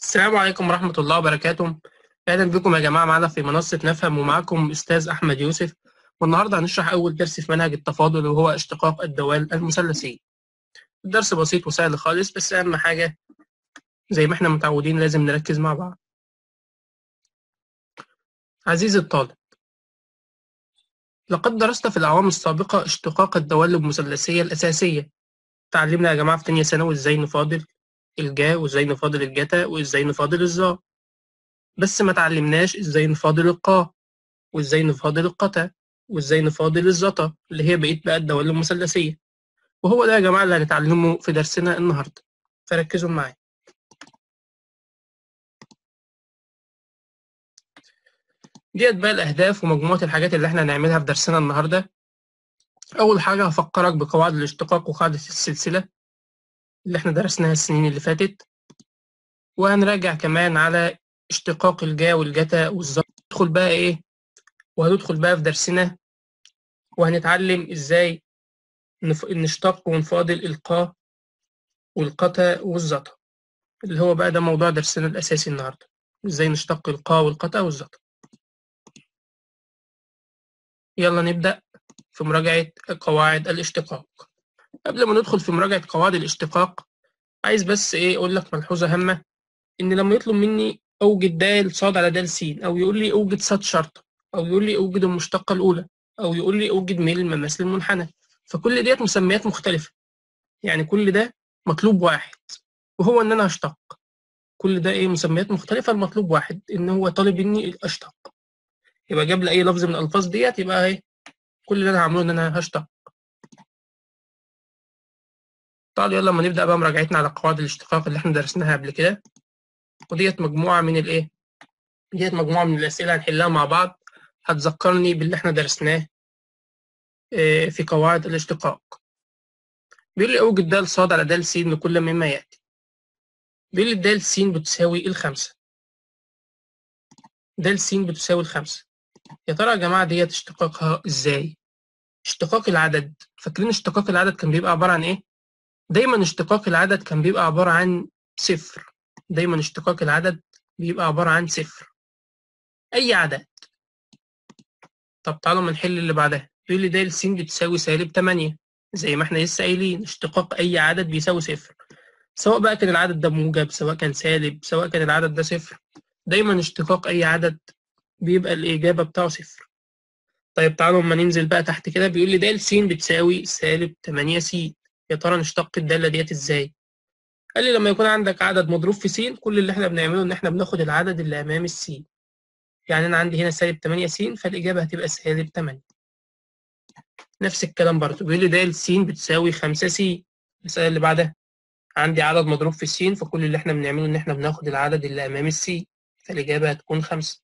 السلام عليكم ورحمة الله وبركاته أهلا بكم يا جماعة معنا في منصة نفهم ومعكم أستاذ أحمد يوسف والنهاردة هنشرح أول درس في منهج التفاضل وهو اشتقاق الدوال المثلثية الدرس بسيط وسهل خالص بس أهم حاجة زي ما احنا متعودين لازم نركز مع بعض عزيزي الطالب لقد درست في الأعوام السابقة اشتقاق الدوال المثلثية الأساسية تعلمنا يا جماعة في تانية ثانوي إزاي نفاضل الجا وإزاي نفاضل الجتا وإزاي نفاضل الظا بس ما تعلمناش إزاي نفاضل القا وإزاي نفاضل القتا وإزاي نفاضل الزتا اللي هي بقيت بقى الدوال المثلثية وهو ده يا جماعة اللي هنتعلمه في درسنا النهاردة فركزوا معايا ديت بقى الأهداف ومجموعة الحاجات اللي احنا هنعملها في درسنا النهاردة أول حاجة هفكرك بقواعد الاشتقاق وقاعدة السلسلة اللي احنا درسناها السنين اللي فاتت وهنراجع كمان على اشتقاق الجا والجتا والظا ندخل بقى ايه وهندخل بقى في درسنا وهنتعلم ازاي نف... نشتق ونفاضل القا والقتا والزتا اللي هو بقى ده موضوع درسنا الأساسي النهاردة ازاي نشتق القا والقتا والزتا يلا نبدأ في مراجعة قواعد الاشتقاق قبل ما ندخل في مراجعة قواعد الاشتقاق عايز بس ايه اقول لك ملحوظة هامة ان لما يطلب مني اوجد د ص على د س او يقول لي اوجد ص شرطة او يقول لي اوجد المشتقة الاولى او يقول لي اوجد ميل المماثل المنحنى فكل ديت مسميات مختلفة يعني كل ده مطلوب واحد وهو ان انا اشتق كل ده ايه مسميات مختلفة المطلوب واحد ان هو طالب اني اشتق يبقى جاب لي اي لفظ من الالفاظ ديت يبقى ايه كل اللي انا هعمله ان انا هشتق تعالوا يلا لما نبدا بقى مراجعتنا على قواعد الاشتقاق اللي احنا درسناها قبل كده وديت مجموعه من الايه ديت مجموعه من الاسئله هنحلها مع بعض هتذكرني باللي احنا درسناه في قواعد الاشتقاق بيقول لي اوجد د ص على د س لكل مما ياتي بيقول لي د س بتساوي الخمسة د س بتساوي الخمسة يا ترى يا جماعة ديت اشتقاقها ازاي؟ اشتقاق العدد فاكرين اشتقاق العدد كان بيبقى عبارة عن ايه؟ دايما اشتقاق العدد كان بيبقى عبارة عن صفر دايما اشتقاق العدد بيبقى عبارة عن صفر أي عدد طب تعالوا ما نحل اللي بعدها بيقول لي د س بتساوي سالب 8 زي ما احنا لسه قايلين اشتقاق أي عدد بيساوي صفر سواء بقى كان العدد ده موجب سواء كان سالب سواء كان العدد ده صفر دايما اشتقاق أي عدد بيبقى الإجابة بتاعه صفر طيب تعالوا اما ننزل بقى تحت كده بيقول لي د س بتساوي سالب 8 س يا ترى نشتق الدالة ديت ازاي؟ قال لي لما يكون عندك عدد مضروب في س كل اللي احنا بنعمله ان احنا بناخد العدد اللي امام الس يعني انا عندي هنا سالب 8 س فالاجابه هتبقى سالب 8 نفس الكلام برضه بيقول لي د س بتساوي 5 س المساله اللي بعدها عندي عدد مضروب في س فكل اللي احنا بنعمله ان احنا بناخد العدد اللي امام الس فالاجابه هتكون 5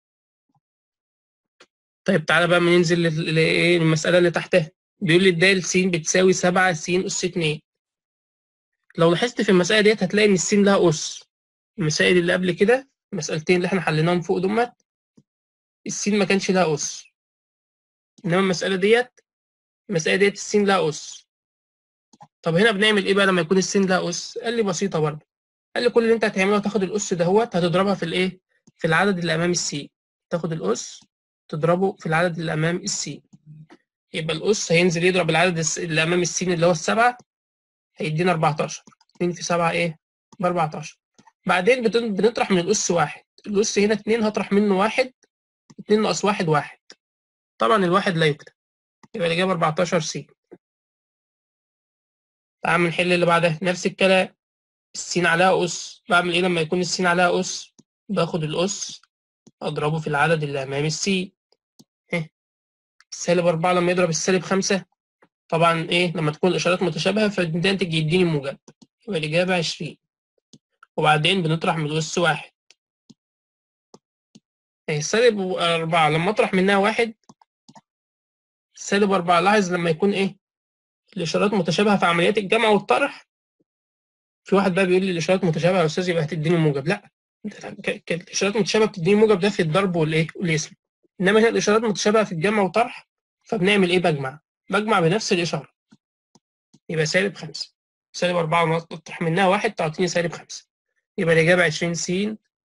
طيب تعالى بقى ننزل للمساله اللي تحتها بيقول لي د س بتساوي 7 س اس 2 لو لاحظت في المسألة ديت هتلاقي إن السين لها أس المسائل اللي قبل كده المسألتين اللي إحنا حليناهم فوق دمت السين ما كانش لها أس إنما المسألة ديت المسألة ديت السين لها أس طب هنا بنعمل إيه بقى لما يكون السين لها أس؟ قال لي بسيطة برضه قال لي كل اللي أنت هتعمله هتاخد الأس دهوت هتضربها في الإيه؟ في العدد اللي أمام السين تاخد الأس تضربه في العدد اللي أمام السين يبقى الأس هينزل يضرب العدد اللي أمام السين اللي هو السبعة هيدينا 14 2 في 7 ايه ب 14 بعدين بنطرح من الأس واحد الأس هنا 2 هطرح منه واحد 2 ناقص واحد واحد طبعا الواحد لا يكتب يبقى الإجابة 14 س تعال نحل اللي بعدها نفس الكلام السين عليها أس بعمل إيه لما يكون السين عليها أس باخد الأس أضربه في العدد اللي أمام السين السالب 4 لما يضرب السالب 5 طبعا ايه لما تكون الاشارات متشابهه فالناتج يديني موجب يبقى الاجابه 20 وبعدين بنطرح من الاس واحد ايه سالب 4 لما اطرح منها واحد سالب 4 لاحظ لما يكون ايه الاشارات متشابهه في عمليات الجمع والطرح في واحد بقى بيقول لي الاشارات متشابهه يا استاذ يبقى هتديني موجب لا الاشارات متشابهه بتديني موجب ده في الضرب والايه والاسم انما هنا الاشارات متشابهه في الجمع والطرح فبنعمل ايه بجمع بجمع بنفس الإشارة يبقى سالب خمسة سالب أربعة نطرح منها واحد تعطيني سالب خمسة يبقى الإجابة عشرين س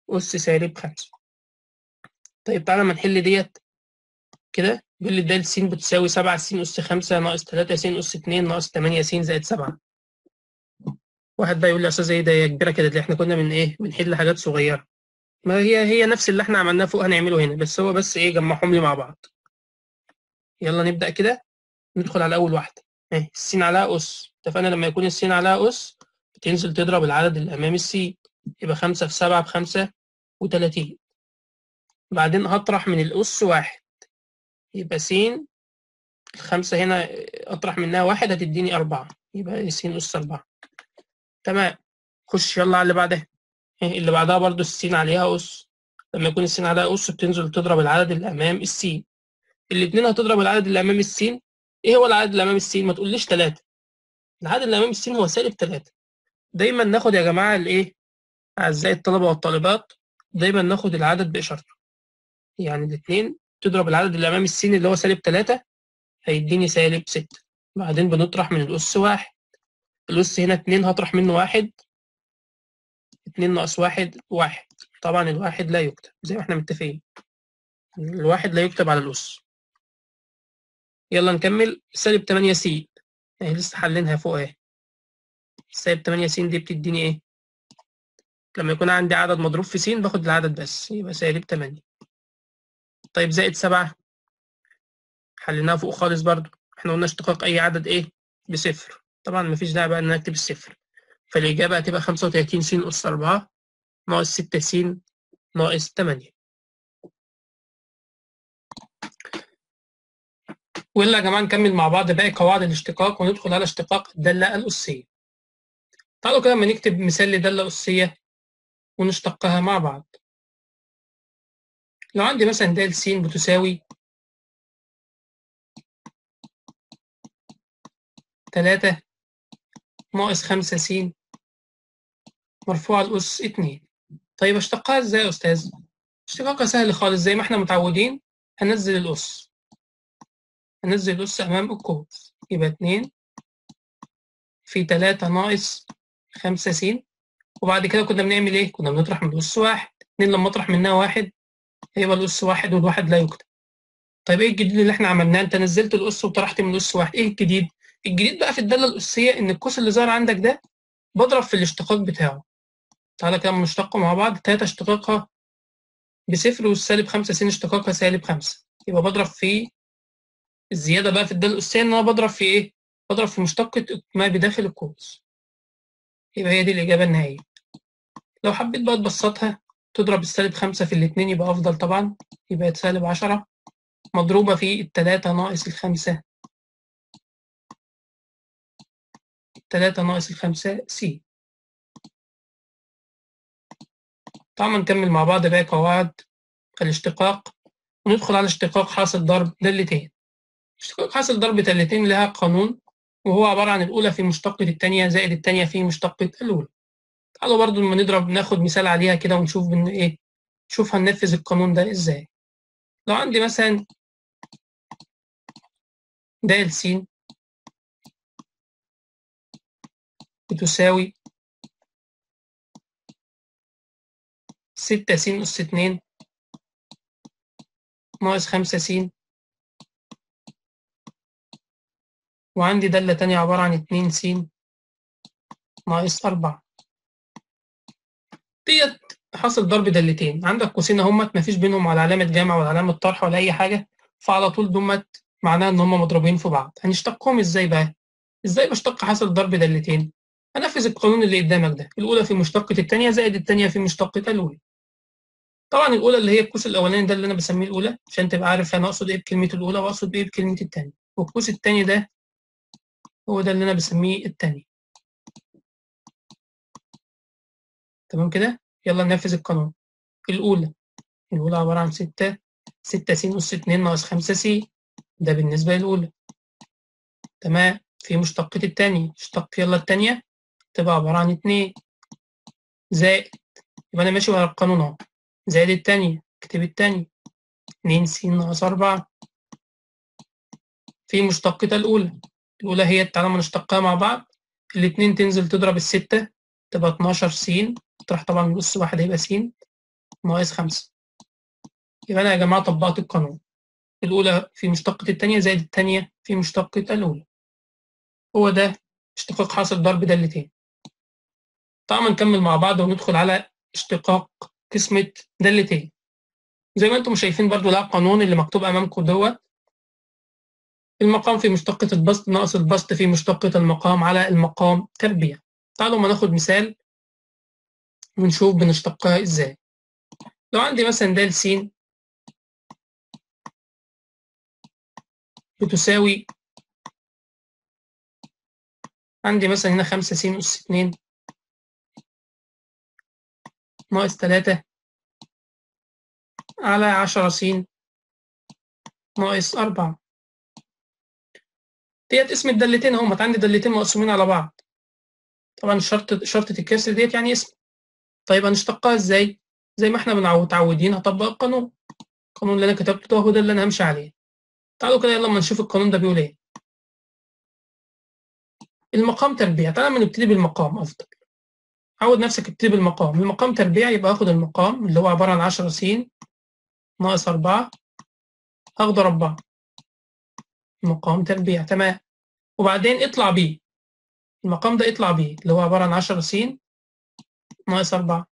أس سالب خمسة طيب تعالى ما نحل ديت كده بيقول لي د س بتساوي سبعة س أس خمسة ناقص تلاتة س أس اتنين ناقص تمانية س زائد سبعة واحد بقى يقول لي يا أستاذ إيه ده هي كبيرة كده اللي إحنا كنا من إيه بنحل حاجات صغيرة ما هي هي نفس اللي إحنا عملناه فوق هنعمله هنا بس هو بس إيه جمعهم لي مع بعض يلا نبدأ كده ندخل على أول واحدة اهي السين عليها أس اتفقنا لما يكون السين عليها أس بتنزل تضرب العدد اللي أمام السين يبقى خمسة في سبعة بخمسة وتلاتين بعدين هطرح من الأس واحد يبقى س الخمسة هنا أطرح منها واحد هتديني أربعة يبقى س أس أربعة تمام خش يلا على اللي بعدها اللي بعدها برضو السين عليها أس لما يكون السين عليها أس بتنزل تضرب العدد اللي أمام السين الاتنين هتضرب العدد اللي أمام السين ايه هو العدد اللي امام السين ما تقوليش 3 العدد اللي امام السين هو سالب 3 دايما ناخد يا جماعه الايه اعزائي الطلبه والطالبات دايما ناخد العدد باشارته يعني الاثنين تضرب العدد اللي امام السين اللي هو سالب 3 هيديني سالب 6 بعدين بنطرح من الاس واحد الاس هنا 2 هطرح منه واحد 2 ناقص واحد واحد طبعا الواحد لا يكتب زي ما احنا متفقين الواحد لا يكتب على الاس يلا نكمل سالب 8 س اهي لسه حلينها فوق اهي سالب 8 س دي بتديني ايه لما يكون عندي عدد مضروب في س باخد العدد بس يبقى سالب 8 طيب زائد 7 حليناها فوق خالص برضو احنا قلنا اشتقاق اي عدد ايه بصفر طبعا مفيش داعي بقى ان اكتب الصفر فالاجابه هتبقى 35 س اس 4 ناقص 6 س ناقص 8 ويلا يا جماعه نكمل مع بعض باقي قواعد الاشتقاق وندخل على اشتقاق الداله الاسيه تعالوا كده اما نكتب مثال لداله اسيه ونشتقها مع بعض لو عندي مثلا د س بتساوي تلاتة ناقص خمسة س مرفوع الأس اتنين طيب اشتقها ازاي يا أستاذ؟ اشتقاقها سهل خالص زي ما احنا متعودين هنزل الأس هنزل الأس أمام القوس يبقى اتنين في تلاتة ناقص خمسة س وبعد كده كنا بنعمل ايه؟ كنا بنطرح من الأس واحد اتنين لما أطرح منها واحد هيبقى الأس واحد والواحد لا يكتب طيب ايه الجديد اللي احنا عملناه؟ انت نزلت الأس وطرحت من الأس واحد ايه الجديد؟ الجديد بقى في الدالة الأسية إن القوس اللي ظهر عندك ده بضرب في الاشتقاق بتاعه تعالى كده نشتقه مع بعض تلاتة اشتقاقها بصفر والسالب خمسة س اشتقاقها سالب خمسة يبقى بضرب في الزيادة بقى في الدالة الأسية إن أنا بضرب في إيه؟ بضرب في مشتقة ما بداخل القوس يبقى هي دي الإجابة النهائية لو حبيت بقى تبسطها تضرب السالب خمسة في الاتنين يبقى أفضل طبعا يبقى سالب عشرة مضروبة في التلاتة ناقص الخمسة تلاتة ناقص الخمسة س طبعا نكمل مع بعض باقي قواعد الاشتقاق وندخل على اشتقاق حاصل ضرب دالتين اشتقاق حاصل ضرب دالتين لها قانون وهو عبارة عن الأولى في مشتقة التانية زائد التانية في مشتقة الأولى تعالوا برضو لما نضرب ناخد مثال عليها كده ونشوف بن إيه نشوف هننفذ القانون ده إزاي لو عندي مثلا د س بتساوي ستة س أس اتنين ناقص خمسة س وعندي دالة تانية عبارة عن اتنين س ناقص أربعة ديت حاصل ضرب دالتين عندك قوسين اهمت مفيش بينهم ولا علامة جمع ولا علامة طرح ولا أي حاجة فعلى طول دمت معناها إن هما مضروبين في بعض هنشتقهم إزاي بقى؟ إزاي بشتق حاصل ضرب دالتين؟ هنفذ القانون اللي قدامك ده الأولى في مشتقة الثانية زائد الثانية في مشتقة الأولى طبعا الأولى اللي هي القوس الأولاني ده اللي أنا بسميه الأولى عشان تبقى عارف أنا أقصد إيه بكلمة الأولى وأقصد إيه بكلمة الثانية والقوس الثاني ده هو ده اللي أنا بسميه الثاني تمام كده يلا ننفذ القانون الأولى الأولى عبارة عن ستة ستة س أس اتنين ناقص خمسة س ده بالنسبة للأولى تمام في مشتقة الثانية اشتق يلا الثانية تبقى عبارة عن اتنين زائد يبقى أنا ماشي ورا القانون أهو زائد التانية اكتب التانية اتنين س ناقص أربعة في مشتقة الأولى الأولى هي تعالى ما نشتقها مع بعض الاتنين تنزل تضرب الستة تبقى اتناشر س تطرح طبعا نص واحد هيبقى س ناقص خمسة يبقى أنا يا جماعة طبقت القانون الأولى في مشتقة التانية زائد التانية في مشتقة الأولى هو ده اشتقاق حاصل ضرب دالتين طبعا نكمل مع بعض وندخل على اشتقاق قسمة دالتين زي ما انتم شايفين برضو ده القانون اللي مكتوب أمامكم دوت المقام في مشتقة البسط ناقص البسط في مشتقة المقام على المقام تربيع تعالوا ما ناخد مثال ونشوف بنشتقها ازاي لو عندي مثلا د س بتساوي عندي مثلا هنا خمسة س أس اتنين ناقص تلاتة على عشرة س ناقص أربعة ديت اسم الدالتين اهمت عندي دالتين مقسومين على بعض طبعا شرط شرطة الكسر ديت يعني اسم طيب هنشتقها ازاي؟ زي ما احنا متعودين هطبق القانون القانون اللي انا كتبته ده هو ده اللي انا همشي عليه تعالوا كده يلا اما نشوف القانون ده بيقول ايه المقام تربيع تعالى ما نبتدي بالمقام افضل عود نفسك تبتدي بالمقام المقام تربيع يبقى اخد المقام اللي هو عبارة عن 10 س ناقص 4 هاخده 4 مقام تربيع تمام وبعدين اطلع بيه المقام ده اطلع بيه اللي هو عبارة عن 10 س ناقص 4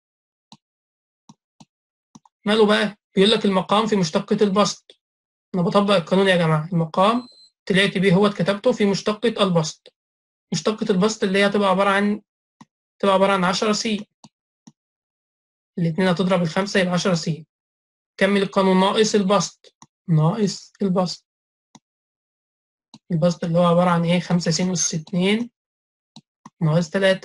ماله بقى بيقول لك المقام في مشتقة البسط أنا بطبق القانون يا جماعة المقام طلعت بيه هو كتبته في مشتقة البسط مشتقة البسط اللي هي هتبقى عبارة عن تبقى عبارة عن 10 س الاتنين هتضرب الخمسة يبقى 10 س كمل القانون ناقص البسط ناقص البسط البسط اللي هو عبارة عن ايه 5 س أس 2 ناقص 3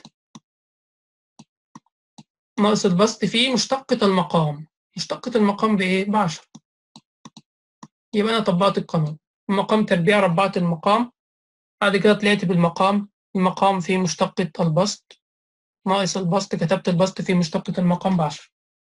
ناقص البسط فيه مشتقة المقام مشتقة المقام بإيه؟ بعشرة يبقى أنا طبقت القانون المقام تربيع ربعت المقام بعد كده طلعت بالمقام المقام فيه مشتقة البسط ناقص البسط كتبت البسط فيه مشتقة المقام بعشرة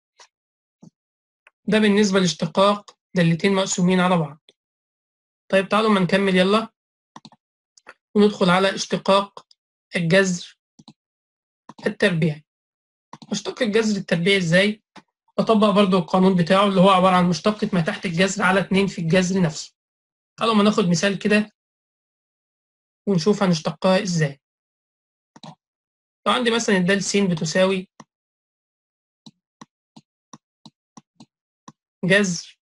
ده بالنسبة لاشتقاق دالتين مقسومين على بعض طيب تعالوا ما نكمل يلا وندخل على اشتقاق الجذر التربيعي اشتق الجذر التربيعي ازاي بطبق برضو القانون بتاعه اللي هو عبارة عن مشتقة ما تحت الجذر على 2 في الجذر نفسه تعالوا ما ناخد مثال كده ونشوف هنشتقها ازاي لو عندي مثلا الدال س بتساوي جذر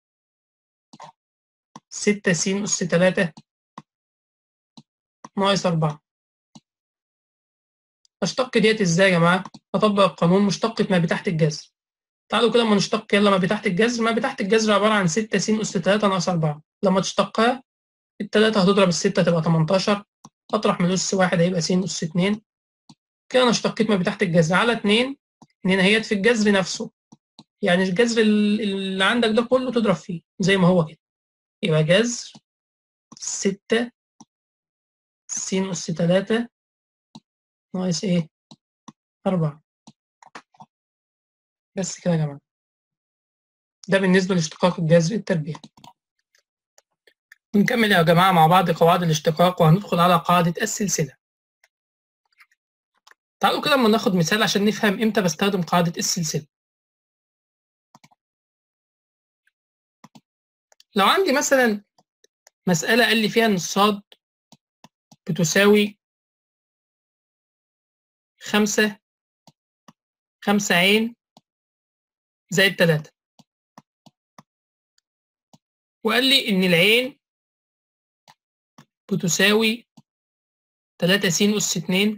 ستة س أس تلاتة ناقص أربعة أشتق ديت إزاي يا جماعة؟ أطبق القانون مشتقة ما بتحت الجذر تعالوا كده اما نشتق يلا ما بتحت الجذر ما بتحت الجذر عبارة عن ستة س أس تلاتة ناقص أربعة لما تشتقها التلاتة هتضرب الستة تبقى تمنتاشر أطرح من أس واحد هيبقى س أس اتنين كده أنا اشتقيت ما بتحت الجذر على اتنين اتنين اهيت في الجذر نفسه يعني الجذر اللي عندك ده كله تضرب فيه زي ما هو كده يبقى جذر ستة س أس تلاتة ناقص إيه؟ أربعة بس كده يا جماعة ده بالنسبة لاشتقاق الجذر التربيعي نكمل يا جماعة مع بعض قواعد الاشتقاق وهندخل على قاعدة السلسلة تعالوا كده اما ناخد مثال عشان نفهم امتى بستخدم قاعدة السلسلة لو عندي مثلا مسألة قال لي فيها إن الصاد بتساوي خمسة خمسة عين زائد تلاتة وقال لي إن العين بتساوي تلاتة س أس اتنين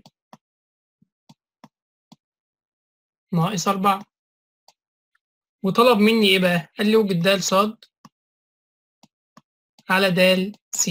ناقص أربعة وطلب مني إيه بقى؟ قال لي وجد د ص على د س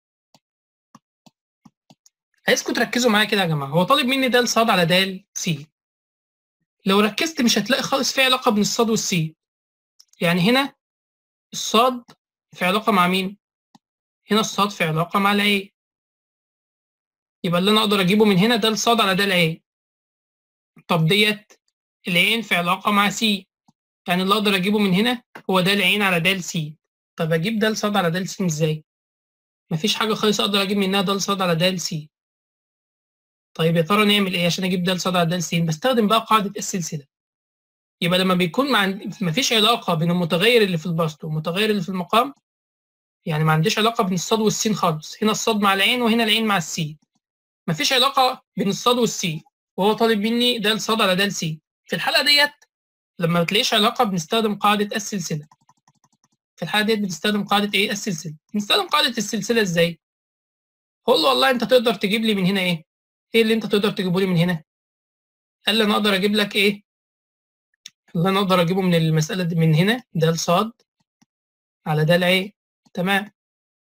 عايزكم تركزوا معايا كده يا جماعة هو طالب مني د ص على د س لو ركزت مش هتلاقي خالص في علاقة بين الصاد والسين يعني هنا الصاد في علاقة مع مين؟ هنا الصاد في علاقة مع العين يبقى اللي أنا أقدر أجيبه من هنا ده الصاد على ده العين طب ديت العين في علاقة مع سي يعني اللي أقدر أجيبه من هنا هو ده العين على ده سي طب أجيب ده الصاد على ده س إزاي؟ مفيش حاجة خالص أقدر أجيب منها ده الصاد على ده سي طيب يا ترى نعمل إيه عشان أجيب ده الصاد على ده س؟ بستخدم بقى قاعدة السلسلة يبقى لما بيكون ما فيش علاقه بين المتغير اللي في البسط والمتغير اللي في المقام يعني ما عنديش علاقه بين الصاد والسين خالص هنا الصاد مع العين وهنا العين مع السين ما فيش علاقه بين الصاد والسين وهو طالب مني ده الصاد على ده السين في الحاله ديت لما ما بتلاقيش علاقه بنستخدم قاعده السلسله في الحاله ديت بنستخدم قاعده ايه السلسله بنستخدم قاعده السلسله ازاي قول له والله انت تقدر تجيب لي من هنا ايه ايه اللي انت تقدر تجيبه لي من هنا قال لي انا اقدر اجيب لك ايه اللي انا اقدر اجيبه من المساله دي من هنا ده الصاد على ده العين تمام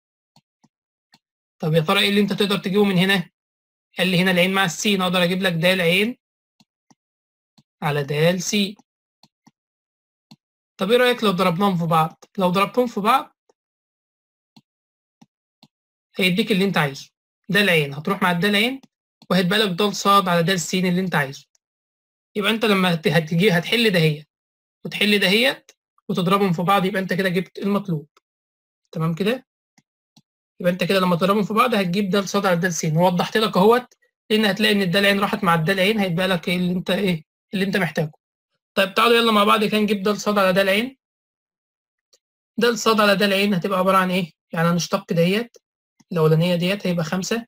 طب يا ترى ايه اللي انت تقدر تجيبه من هنا قال لي هنا العين مع السين اقدر اجيب لك ده العين على د سي طب ايه رايك لو ضربناهم في بعض لو ضربتهم في بعض هيديك اللي انت عايزه ده العين هتروح مع ده العين وهيتبقى لك ده صاد على ده السين اللي انت عايزه يبقى انت لما هتجي هتحل دهيت وتحل دهيت وتضربهم في بعض يبقى انت كده جبت المطلوب تمام كده يبقى انت كده لما تضربهم في بعض هتجيب ده صاد على ده السين ووضحت لك اهوت لان هتلاقي ان الدال عين راحت مع الدال عين هيتبقى لك ايه اللي انت ايه اللي انت محتاجه طيب تعالوا يلا مع بعض كده نجيب ده صاد على ده العين ده صاد على ده العين هتبقى عباره عن ايه يعني هنشتق ديت الاولانيه ديت هيبقى خمسة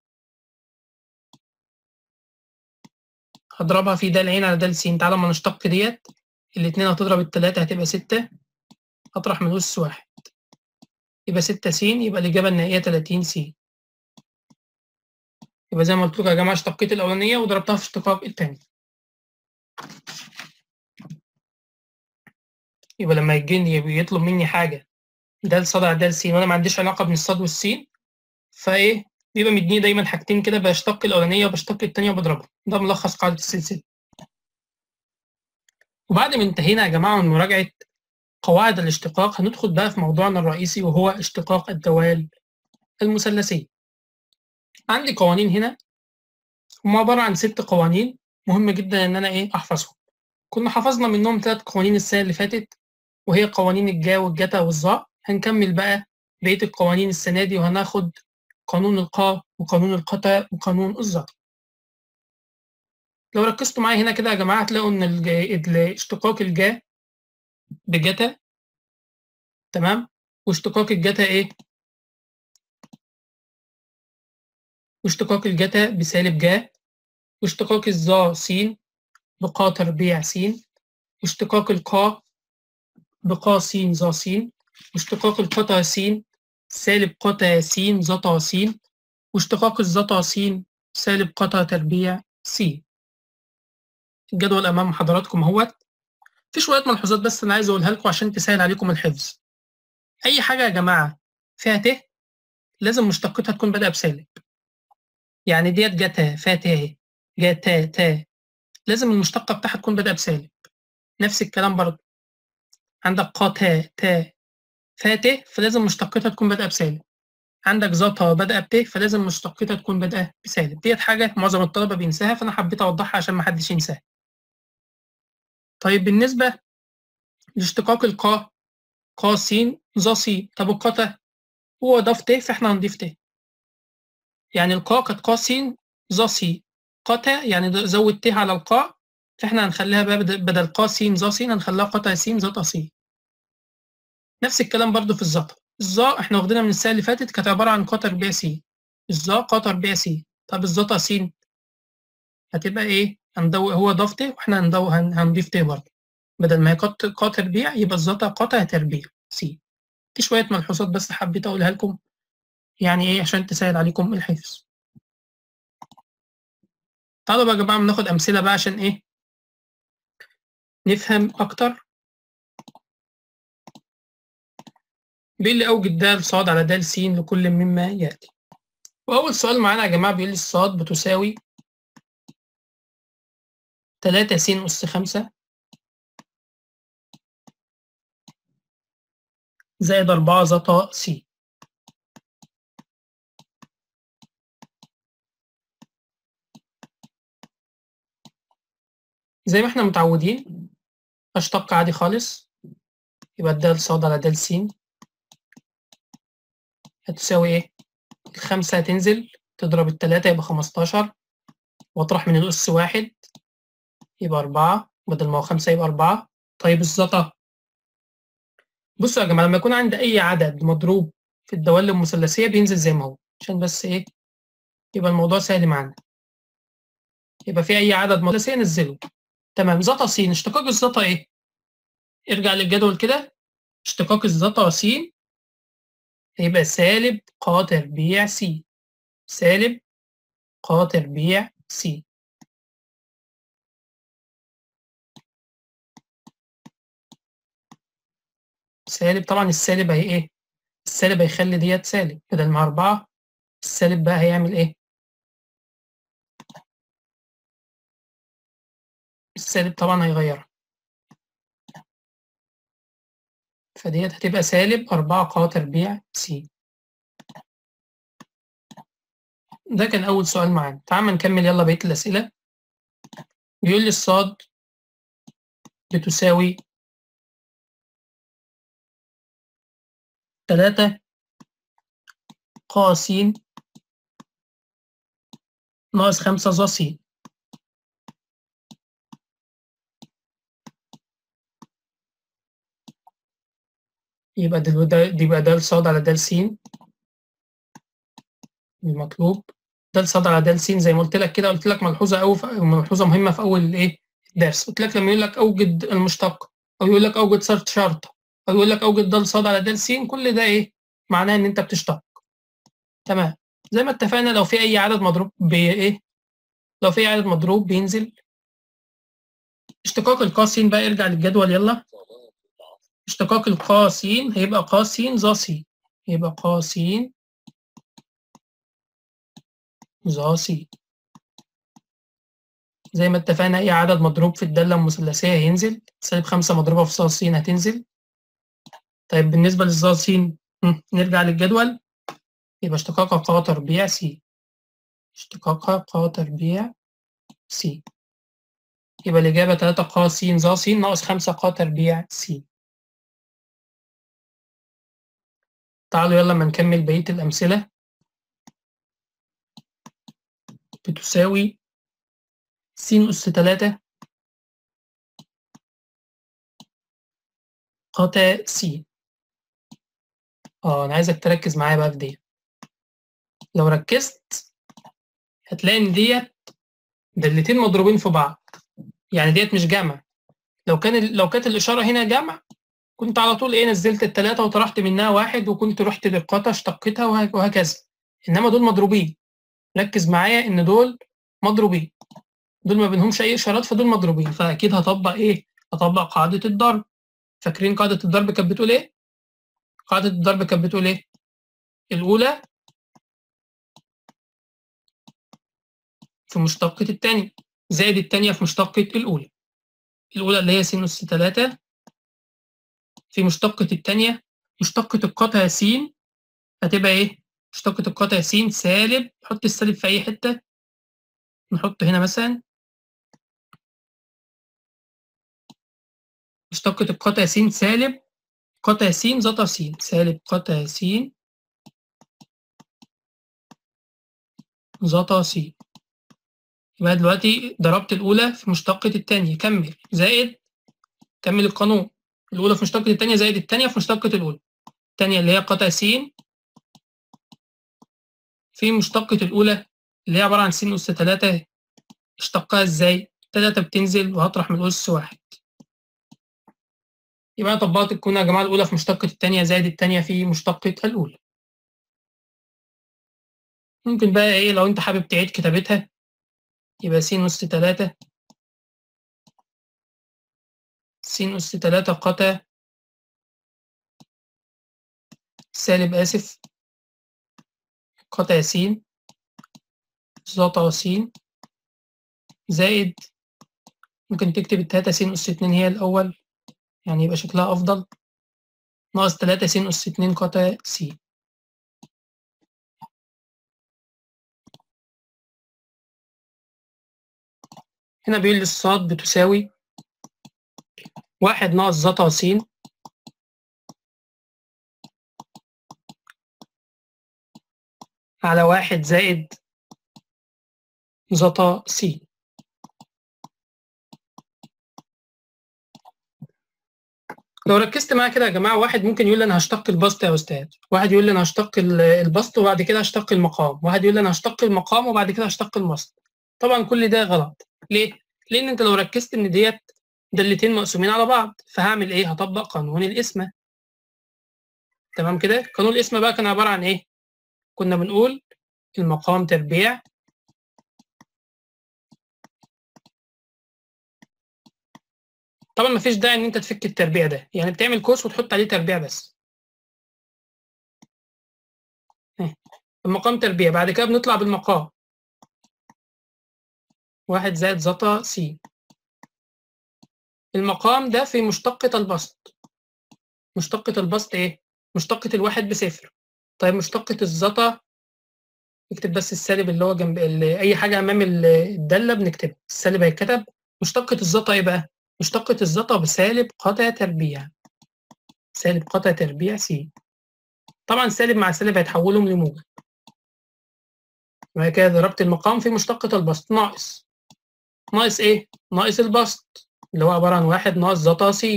هضربها في ده العين على ده السين تعالى لما نشتق ديت الاتنين هتضرب التلاتة هتبقى ستة اطرح من أس واحد يبقى ستة س يبقى الإجابة النهائية تلاتين س يبقى زي ما قلت لكم يا جماعة اشتقيت الأولانية وضربتها في اشتقاق التاني يبقى لما يجيني يطلب مني حاجة ده الصاد على ده السين وأنا ما عنديش علاقة بين الصاد والسين فإيه بيبقى مديني دايما حاجتين كده بشتق الأولانية وبشتق التانية وبضربها ده ملخص قاعدة السلسلة وبعد ما انتهينا يا جماعة من مراجعة قواعد الاشتقاق هندخل بقى في موضوعنا الرئيسي وهو اشتقاق الدوال المثلثية عندي قوانين هنا هم عبارة عن ست قوانين مهم جدا ان انا ايه احفظهم كنا حفظنا منهم ثلاث قوانين السنة اللي فاتت وهي قوانين الجا والجتا والظاء هنكمل بقى بقية القوانين السنة دي وهناخد قانون القاء وقانون القتا وقانون الظاء لو ركزتوا معايا هنا كده يا جماعة هتلاقوا ان اشتقاق الجا بجتا تمام واشتقاق الجتا ايه واشتقاق الجتا بسالب جا واشتقاق الظا س بقا تربيع س واشتقاق القا بقا س ظا س واشتقاق القتا س سالب قتا س زتا س واشتقاق الزتا س سالب قتا تربيع س الجدول امام حضراتكم اهوت في شويه ملحوظات بس انا عايز اقولها لكم عشان تسهل عليكم الحفظ اي حاجه يا جماعه فيها ت لازم مشتقتها تكون بادئه بسالب يعني ديت جتا فات اهي جتا تا لازم المشتقه بتاعها تكون بادئه بسالب نفس الكلام برضه عندك قا تا تا فات فلازم مشتقتها تكون بادئه بسالب عندك زتا بادئه بت فلازم مشتقتها تكون بادئه بسالب ديت حاجه معظم الطلبه بينساها فانا حبيت اوضحها عشان ما حدش ينساها طيب بالنسبة لاشتقاق القا قا س ظا س طب القتا هو ضاف ت فاحنا هنضيف ت يعني القا كانت قا س ظا س قتا يعني زود ت على القا فاحنا هنخليها بقى بدل قا س ظا س هنخليها قتا س زتا س نفس الكلام برضو في الزتا الظا احنا واخدينها من السنة اللي فاتت كانت عبارة عن قا تربيع س الظا قا تربيع س طب الزتا س هتبقى ايه هندو هو ضاف ت واحنا هندو هنضيف ت برضه بدل ما هي قط قا تربيع يبقى الزتا قطع تربيع س في شويه ملحوظات بس حبيت اقولها لكم يعني ايه عشان تسهل عليكم الحفظ تعالوا بقى يا جماعه بناخد امثله بقى عشان ايه نفهم اكتر بيقول لي اوجد د صاد على د س لكل مما ياتي واول سؤال معانا يا جماعه بيقول لي الصاد بتساوي تلاتة س أس خمسة زائد أربعة زتا س زي ما احنا متعودين أشتق عادي خالص يبقى د ص على د س هتساوي ايه؟ الخمسة هتنزل تضرب التلاتة يبقى خمستاشر واطرح من الأس واحد يبقى أربعة بدل ما هو خمسة يبقى أربعة طيب الزتا بصوا يا جماعة لما يكون عندي أي عدد مضروب في الدوال المثلثية بينزل زي ما هو عشان بس إيه يبقى الموضوع سهل معانا يبقى في أي عدد مثلثي نزله تمام زتا س اشتقاق الزتا إيه؟ ارجع للجدول كده اشتقاق الزتا س هيبقى سالب ق تربيع س سالب ق تربيع س سالب طبعا السالب هي ايه السالب هيخلي ديت سالب بدل ما أربعة السالب بقى هيعمل ايه السالب طبعا هيغيرها فديت هتبقى سالب أربعة ق تربيع س ده كان أول سؤال معانا تعال نكمل يلا بقية الأسئلة بيقول لي الصاد بتساوي تلاتة ق س ناقص خمسة ظ س يبقى ده ده يبقى ده صاد على د س المطلوب ده صاد على د س زي ما قلت لك كده قلت لك ملحوظه أو ملحوظه مهمه في اول الايه الدرس قلت لك لما يقول لك اوجد المشتق او يقول لك اوجد صارت شرطه او يقول لك اوجد د صاد على د س كل ده ايه معناه ان انت بتشتق تمام زي ما اتفقنا لو في اي عدد مضروب بايه لو في عدد مضروب بينزل اشتقاق القاسين بقى ارجع للجدول يلا اشتقاق القاسين هيبقى قاسين ظ س يبقى قاسين ظ س زي ما اتفقنا اي عدد مضروب في الدالة المثلثية هينزل سالب خمسة مضروبة في ص س هتنزل طيب بالنسبة للظ س نرجع للجدول يبقى اشتقاقها ق تربيع س اشتقاقها ق تربيع س يبقى الإجابة تلاتة ق س ظ س ناقص خمسة ق تربيع س تعالوا يلا ما نكمل بقية الأمثلة بتساوي س أس تلاتة قتا س اه أنا عايزك تركز معايا بقى في دي لو ركزت هتلاقي إن ديت دالتين مضروبين في بعض يعني ديت مش جمع لو كان لو كانت الإشارة هنا جمع كنت على طول ايه نزلت التلاتة وطرحت منها واحد وكنت رحت للقطة اشتقتها وهكذا انما دول مضروبين ركز معايا ان دول مضروبين دول ما بينهمش اي اشارات فدول مضروبين فاكيد هطبق ايه هطبق قاعدة الضرب فاكرين قاعدة الضرب كانت بتقول ايه قاعدة الضرب كانت بتقول ايه الاولى في مشتقة التانية زائد التانية في مشتقة الأولى الأولى اللي هي س أس تلاتة في مشتقة التانية مشتقة القطع س هتبقى ايه؟ مشتقة القطع س سالب حط السالب في أي حتة نحطه هنا مثلا مشتقة القطع س سالب قطع س زتا س سالب قطع س زتا س يبقى دلوقتي ضربت الأولى في مشتقة التانية كمل زائد كمل القانون الأولى في مشتقة التانية زائد التانية في مشتقة الأولى التانية اللي هي قطع س في مشتقة الأولى اللي هي عبارة عن س أس تلاتة اشتقها ازاي؟ تلاتة بتنزل وهطرح من الأس واحد يبقى أنا طبقت الكونة يا جماعة الأولى في مشتقة التانية زائد التانية في مشتقة الأولى ممكن بقى إيه لو أنت حابب تعيد كتابتها يبقى س أس تلاتة س أس تلاتة قطع سالب آسف قطع س زتا س زائد ممكن تكتب التلاتة س أس اتنين هي الأول يعني يبقى شكلها أفضل ناقص تلاتة س أس اتنين قطع س هنا بيقول لي الصاد بتساوي واحد ناقص زتا س على واحد زائد زتا س لو ركزت معايا كده يا جماعه واحد ممكن يقول لي انا هشتق البسط يا استاذ واحد يقول لي انا هشتق ال- البسط وبعد كده هشتق المقام واحد يقول لي انا هشتق المقام وبعد كده هشتق البسط طبعا كل ده غلط ليه لان انت لو ركزت ان ديت دالتين مقسومين على بعض فهعمل ايه هطبق قانون القسمه تمام كده قانون القسمه بقى كان عباره عن ايه كنا بنقول المقام تربيع طبعا مفيش داعي ان انت تفك التربيع ده يعني بتعمل قوس وتحط عليه تربيع بس ها. المقام تربيع بعد كده بنطلع بالمقام واحد زائد زتا س المقام ده في مشتقة البسط مشتقة البسط ايه؟ مشتقة الواحد بصفر طيب مشتقة الزتا نكتب بس السالب اللي هو جنب اللي اي حاجة امام ال- الدالة بنكتبها السالب هيتكتب مشتقة الزتا ايه بقى؟ مشتقة الزتا بسالب قطع تربيع سالب قطع تربيع س طبعا سالب مع سالب هيتحولهم لموجب وبعد كده ضربت المقام في مشتقة البسط ناقص ناقص ايه؟ ناقص البسط اللي هو عبارة عن واحد ناقص زتا س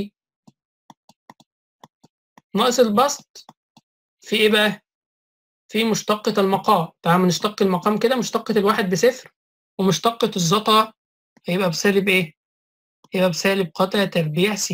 ناقص البسط في ايه بقى؟ في مشتقة المقام تعال نشتق المقام كده مشتقة الواحد بصفر ومشتقة الزتا هيبقى بسالب ايه؟ هيبقى بسالب قطع تربيع س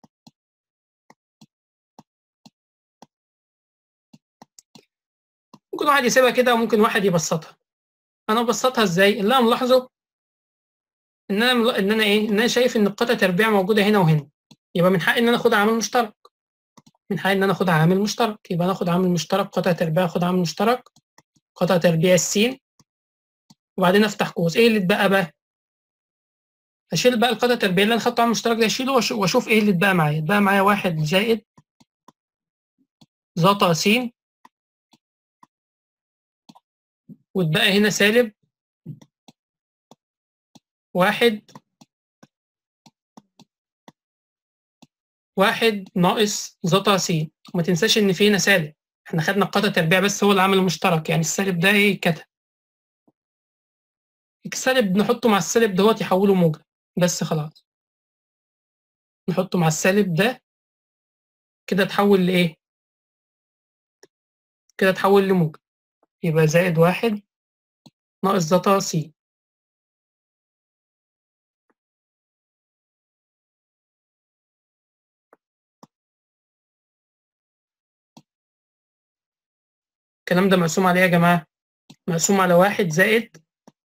ممكن واحد يسيبها كده وممكن واحد يبسطها انا ببسطها ازاي؟ اللي انا ملاحظه ان انا مل- ان انا ايه؟ ان انا شايف ان القطع تربيع موجودة هنا وهنا يبقى من حقي ان انا اخد عامل مشترك من حقي ان انا اخد عامل مشترك يبقى انا اخد عامل مشترك قطع تربيع اخد عامل مشترك قطع تربيع السين وبعدين افتح قوس ايه اللي اتبقى بقى اشيل بقى القطع التربيع اللي انا خدته عامل مشترك ده اشيله وأش- واشوف ايه اللي اتبقى معايا اتبقى معايا واحد زائد زتا س واتبقى هنا سالب واحد واحد ناقص زتا س وما تنساش ان في هنا سالب احنا خدنا القطع التربيع بس هو العامل المشترك يعني السالب ده ايه كتب السالب نحطه مع السالب دوت يحوله موجب بس خلاص نحطه مع السالب ده كده تحول لإيه؟ كده تحول لموجب يبقى زائد واحد ناقص زتا س الكلام ده مقسوم على ايه يا جماعة؟ مقسوم على واحد زائد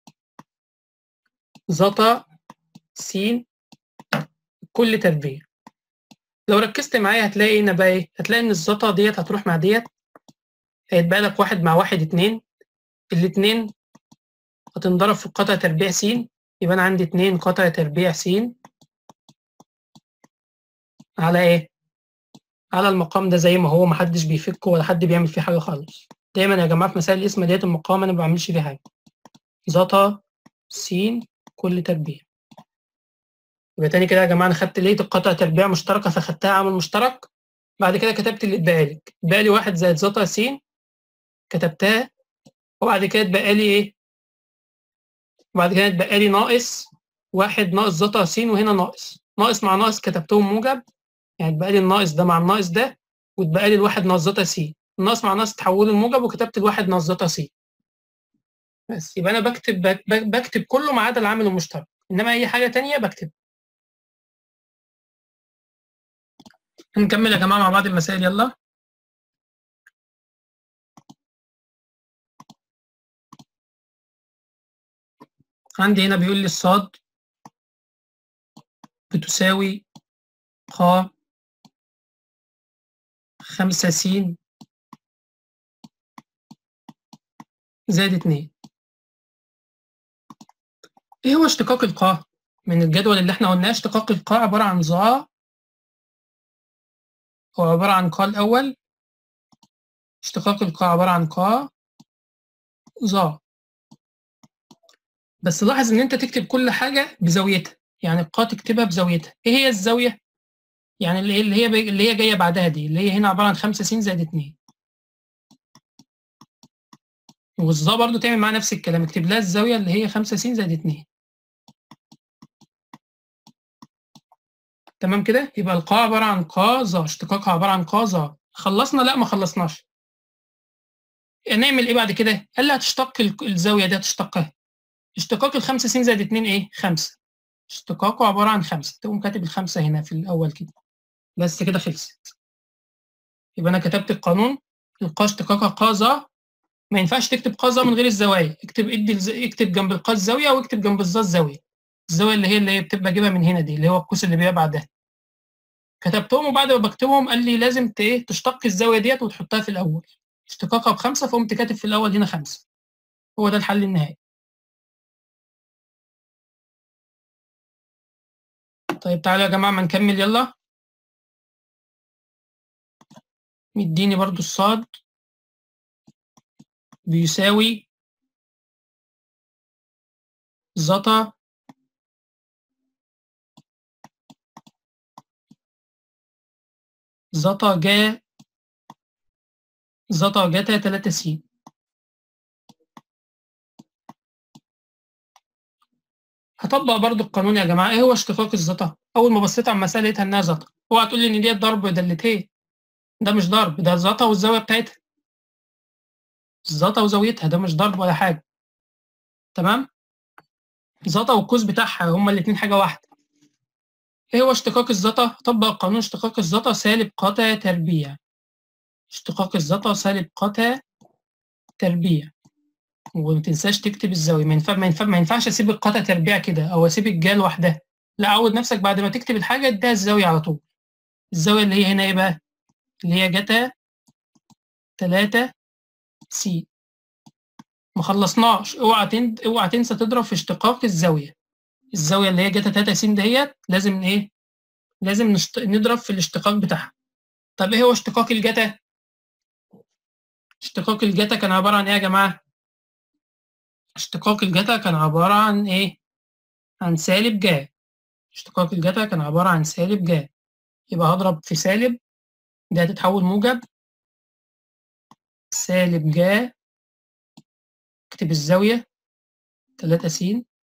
زتا س كل تربيع لو ركزت معايا هتلاقي هنا بقى ايه؟ هتلاقي ان الزتا ديت هتروح مع ديت هيتبقى لك واحد مع واحد اتنين الاتنين هتنضرب في قطع تربيع س يبقى انا عندي اتنين قطع تربيع س على ايه؟ على المقام ده زي ما هو محدش بيفكه ولا حد بيعمل فيه حاجة خالص دايما يا جماعة في مسائل الاسم ديت المقام انا ما بعملش فيه حاجة زتا س كل تربيع يبقى تاني كده يا جماعة انا خدت لقيت القطع تربيع مشتركة فخدتها عامل مشترك بعد كده كتبت اللي اتبقى لي اتبقى لي واحد زائد زتا س كتبتها وبعد كده اتبقى لي ايه؟ وبعد كده اتبقى لي ناقص واحد ناقص زتا س وهنا ناقص ناقص مع ناقص كتبتهم موجب يعني اتبقى لي الناقص ده مع الناقص ده واتبقى لي الواحد ناقص زتا س الناقص مع ناقص تحوله لموجب وكتبت الواحد ناقص زتا س بس يبقى انا بكتب بك- بكتب كله ما عدا العامل المشترك انما اي حاجه تانية بكتب نكمل يا جماعه مع بعض المسائل يلا عندي هنا بيقول لي الصاد بتساوي ق خمسة س زائد اتنين ايه هو اشتقاق القاء من الجدول اللي احنا قلناه اشتقاق القاء عبارة عن ظا هو عبارة عن قاء الأول اشتقاق القاء عبارة عن قاء ظا بس لاحظ ان انت تكتب كل حاجة بزاويتها يعني القاء تكتبها بزاويتها ايه هي الزاوية يعني اللي اللي هي اللي هي جاية بعدها دي اللي هي هنا عبارة عن خمسة س زائد اتنين والظا برضو تعمل معاها نفس الكلام اكتب لها الزاوية اللي هي خمسة س زائد اتنين تمام كده يبقى القاء عباره عن قا ظا اشتقاقها عباره عن قا ظا خلصنا لا ما خلصناش نعمل ايه بعد كده قال لي هتشتق ال- الزاويه دي هتشتقها اشتقاق الخمسة س زائد 2 ايه خمسة اشتقاقه عباره عن خمسة تقوم كاتب الخمسة هنا في الاول كده بس كده خلصت يبقى انا كتبت القانون القا اشتقاقها قا ظا ما ينفعش تكتب قا ظا من غير الزوايا اكتب ادي الز... اكتب جنب القا الزاويه واكتب جنب الظا الزاويه الزاويه اللي هي اللي هي بتبقى جايبها من هنا دي اللي هو القوس اللي بيبقى بعدها كتبتهم وبعد ما بكتبهم قال لي لازم ت- ايه تشتق الزاويه ديت وتحطها في الاول اشتقاقها بخمسه فقمت كاتب في الاول هنا خمسه هو ده الحل النهائي طيب تعالوا يا جماعه ما نكمل يلا مديني برضو الصاد بيساوي زتا زتا جا زتا جاتا 3 س هطبق برضو القانون يا جماعه ايه هو اشتقاق الزتا اول ما بصيت على المساله لقيتها انها زتا اوعى تقول لي ان ديت ضرب دالتين ده مش ضرب ده زتا والزاويه بتاعتها زتا وزاويتها ده مش ضرب ولا حاجه تمام زتا والقوس بتاعها هما الاتنين حاجه واحده ايه هو اشتقاق الزتا طبق قانون اشتقاق الزتا سالب قتا تربيع اشتقاق الزتا سالب قتا تربيع وما تنساش تكتب الزاويه ما ينفع ما ينفع ما ينفعش اسيب القتا تربيع كده او اسيب الجا لوحدها لا عود نفسك بعد ما تكتب الحاجه اديها الزاويه على طول الزاويه اللي هي هنا ايه بقى اللي هي جتا 3 س ما خلصناش اوعى تن... اوعى تنسى تضرب في اشتقاق الزاويه الزاويه اللي هي جتا 3 س دهيت لازم ايه لازم نشت... نضرب في الاشتقاق بتاعها طب ايه هو اشتقاق الجتا اشتقاق الجتا كان عباره عن ايه يا جماعه اشتقاق الجتا كان عباره عن ايه عن سالب جا اشتقاق الجتا كان عباره عن سالب جا يبقى هضرب في سالب ده هتتحول موجب سالب جا اكتب الزاويه 3 س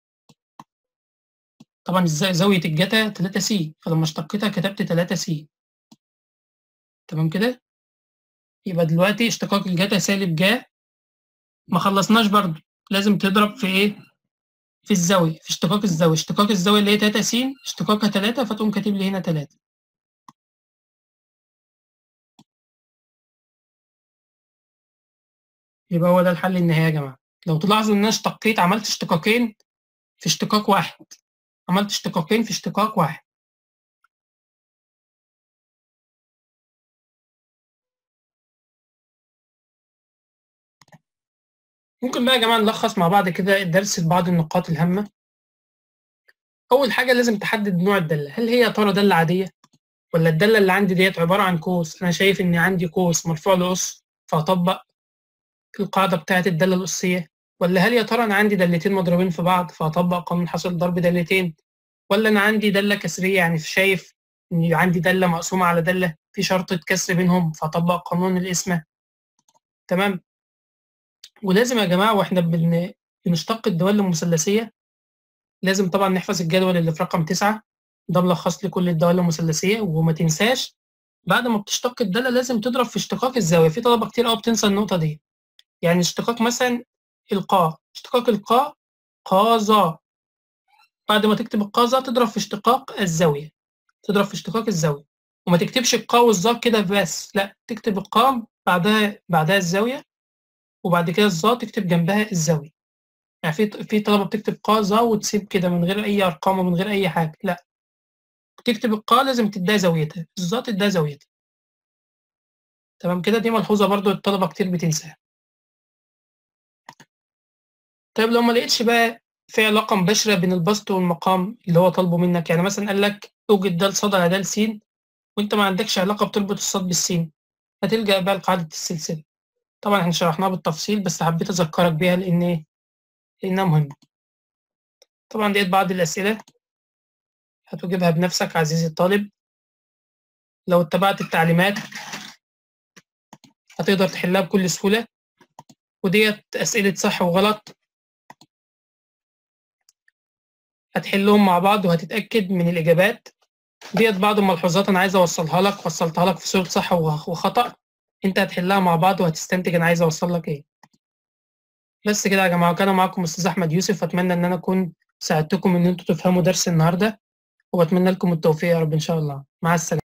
طبعا الز- زاويه الجتا 3 س فلما اشتقيتها كتبت 3 س تمام كده يبقى دلوقتي اشتقاق الجتا سالب جا ما خلصناش برضو لازم تضرب في ايه في الزاويه في اشتقاق الزاويه اشتقاق الزاويه اللي هي 3 س اشتقاقها 3 فتقوم كاتب لي هنا 3 يبقى هو ده الحل النهائي يا جماعه لو تلاحظوا ان انا اشتقيت عملت اشتقاقين في اشتقاق واحد عملت اشتقاقين في اشتقاق واحد ممكن بقى يا جماعه نلخص مع بعض كده الدرس ببعض النقاط الهامه اول حاجه لازم تحدد نوع الداله هل هي يا ترى داله عاديه ولا الداله اللي عندي ديت عباره عن قوس انا شايف ان عندي قوس مرفوع لأس فهطبق القاعده بتاعه الداله الأسيه ولا هل يا ترى انا عندي دالتين مضروبين في بعض فهطبق قانون حاصل ضرب دالتين ولا انا عندي داله كسريه يعني شايف ان عندي داله مقسومه على داله في شرطه كسر بينهم فهطبق قانون القسمه تمام ولازم يا جماعه واحنا بن... بنشتق الدوال المثلثيه لازم طبعا نحفظ الجدول اللي في رقم تسعة ده ملخص لكل الدوال المثلثيه وما تنساش بعد ما بتشتق الداله لازم تضرب في اشتقاق الزاويه في طلبه كتير قوي بتنسى النقطه دي يعني اشتقاق مثلا القاء اشتقاق القاء قاذا بعد ما تكتب القاذا تضرب في اشتقاق الزاويه تضرب في اشتقاق الزاويه وما تكتبش القاء والظا كده بس لا تكتب القاء بعدها بعدها الزاويه وبعد كده الظا تكتب جنبها الزاويه يعني في في طلبه بتكتب قا ظا وتسيب كده من غير اي ارقام ومن غير اي حاجه لا تكتب القا لازم تديها زاويتها الظا تديها زاويتها تمام كده دي ملحوظه برضو الطلبه كتير بتنساها طيب لو ما لقيتش بقى في علاقه مباشره بين البسط والمقام اللي هو طالبه منك يعني مثلا قال لك اوجد د ص على د س وانت ما عندكش علاقه بتربط الصاد بالسين هتلجا بقى لقاعده السلسله طبعا احنا شرحناها بالتفصيل بس حبيت اذكرك بيها لان ايه لانها مهمه طبعا ديت بعض الاسئله هتجيبها بنفسك عزيزي الطالب لو اتبعت التعليمات هتقدر تحلها بكل سهوله وديت اسئله صح وغلط هتحلهم مع بعض وهتتاكد من الاجابات ديت بعض الملحوظات انا عايز اوصلها لك وصلتها لك في صورة صح وخ- وخطأ انت هتحلها مع بعض وهتستنتج انا عايز اوصل لك ايه بس كده يا جماعة كان معاكم استاذ احمد يوسف واتمنى ان انا اكون ساعدتكم ان انتوا تفهموا درس النهارده وبتمنى لكم التوفيق يا رب ان شاء الله مع السلامة